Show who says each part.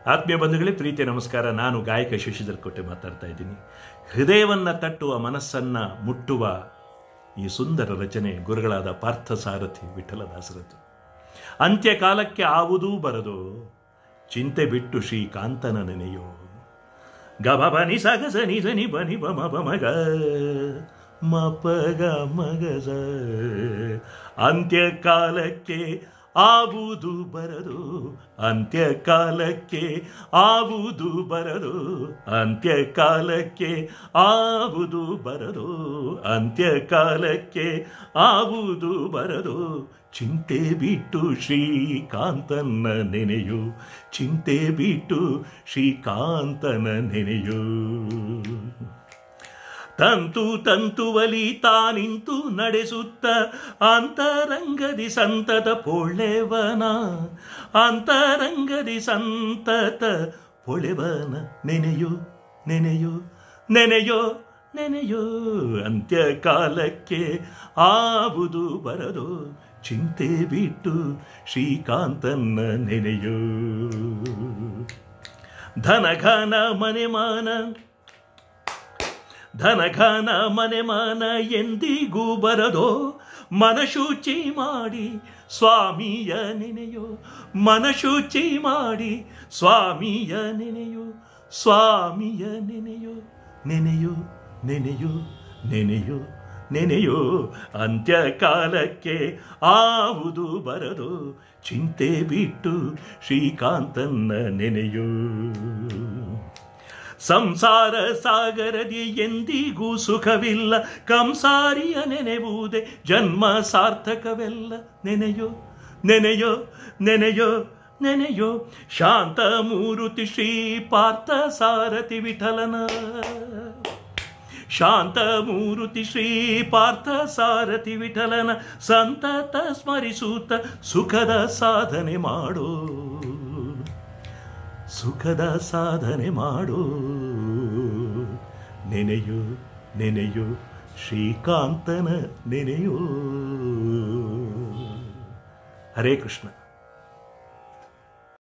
Speaker 1: ಆತ್ಮೀಯ ಬಂಧುಗಳೇ ಪ್ರೀತಿಯ ನಮಸ್ಕಾರ ನಾನು ಗಾಯಕ ಶಶಿಧರ್ ಕೋಟೆ ಮಾತಾಡ್ತಾ ಇದ್ದೀನಿ ಹೃದಯವನ್ನು ತಟ್ಟುವ ಮನಸ್ಸನ್ನು ಮುಟ್ಟುವ ಈ ಸುಂದರ ರಚನೆ ಗುರುಗಳಾದ ಪಾರ್ಥಸಾರಥಿ ವಿಠಲದಾಸರದ್ದು ಅಂತ್ಯಕಾಲಕ್ಕೆ ಆವುದೂ ಬರದು ಚಿಂತೆ ಬಿಟ್ಟು ಶ್ರೀಕಾಂತನ ನೆನೆಯೋ ಗಬ ಬನಿ ಸಗಸ ನಿಜ ನಿ ಬನಿ ಬಮ ಬಮಗ ಮಪಗ ಮಗಜ ಅಂತ್ಯಕಾಲಕ್ಕೆ ಆವುದು ಬರದು ಅಂತ್ಯಕಾಲಕ್ಕೆ ಆವುದು ಬರದು ಅಂತ್ಯಕಾಲಕ್ಕೆ ಆವುದು ಬರದು ಅಂತ್ಯಕಾಲಕ್ಕೆ ಆವುದು ಬರದು ಚಿಂತೆ ಬಿಟ್ಟು ಶ್ರೀಕಾಂತನ ನೆನೆಯು ಚಿಂತೆ ಬಿಟ್ಟು ಶ್ರೀಕಾಂತನ ನೆನೆಯು ತಂತು ತಂತುವಲಿ ತಾನಿಂತು ನಡೆಸುತ್ತ ಅಂತರಂಗದಿ ಸಂತತ ಪೊಳೆವನ ಅಂತರಂಗದಿ ಸಂತತ ಪೊಳೆವನ ನೆನೆಯು ನೆನೆಯು ನೆನೆಯೋ ನೆನೆಯೋ ಅಂತ್ಯಕಾಲಕ್ಕೆ ಆವುದು ಬರದು ಚಿಂತೆ ಬಿಟ್ಟು ಶ್ರೀಕಾಂತನ ನೆನೆಯು ಧನಘನ ಮನೆ ಮಾನ ಧನಘನ ಮನೆ ಮಾನ ಎಂದಿಗೂ ಬರದೋ ಮನಶುಚಿ ಮಾಡಿ ಸ್ವಾಮಿಯ ನೆನೆಯೋ ಮನಶುಚಿ ಮಾಡಿ ಸ್ವಾಮಿಯ ನೆನೆಯೋ ಸ್ವಾಮಿಯ ನೆನೆಯೋ ನೆನೆಯೋ ನೆನೆಯೋ ನೆನೆಯೋ ನೆನೆಯೋ ಅಂತ್ಯಕಾಲಕ್ಕೆ ಆವುದು ಬರದು ಚಿಂತೆ ಬಿಟ್ಟು ಶ್ರೀಕಾಂತನ ನೆನೆಯೋ ಸಂಸಾರ ಸಾಗರದಿ ಎಂದಿಗೂ ಸುಖವಿಲ್ಲ ಕಂಸಾರಿಯ ನೆನೆವುದೇ ಜನ್ಮ ಸಾರ್ಥಕವೆಲ್ಲ ನೆನೆಯೋ ನೆನೆಯೋ ನೆನೆಯೋ ನೆನೆಯೋ ಶಾಂತ ಮೂರುತಿ ಶ್ರೀ ಪಾರ್ಥ ಸಾರಥಿ ವಿಠಲನ ಶಾಂತ ಮೂರುತಿ ಶ್ರೀ ಪಾರ್ಥ ಸಾರಥಿ ವಿಠಲನ ಸಂತತ ಸ್ಮರಿಸುತ್ತ ಸುಖದ ಸಾಧನೆ ಮಾಡೋ ಸುಖದ ಸಾಧನೆ ಮಾಡು ನೆನೆಯು ನೆನೆಯು ಶ್ರೀಕಾಂತನ ನೆನೆಯೋ ಹರೇ ಕೃಷ್ಣ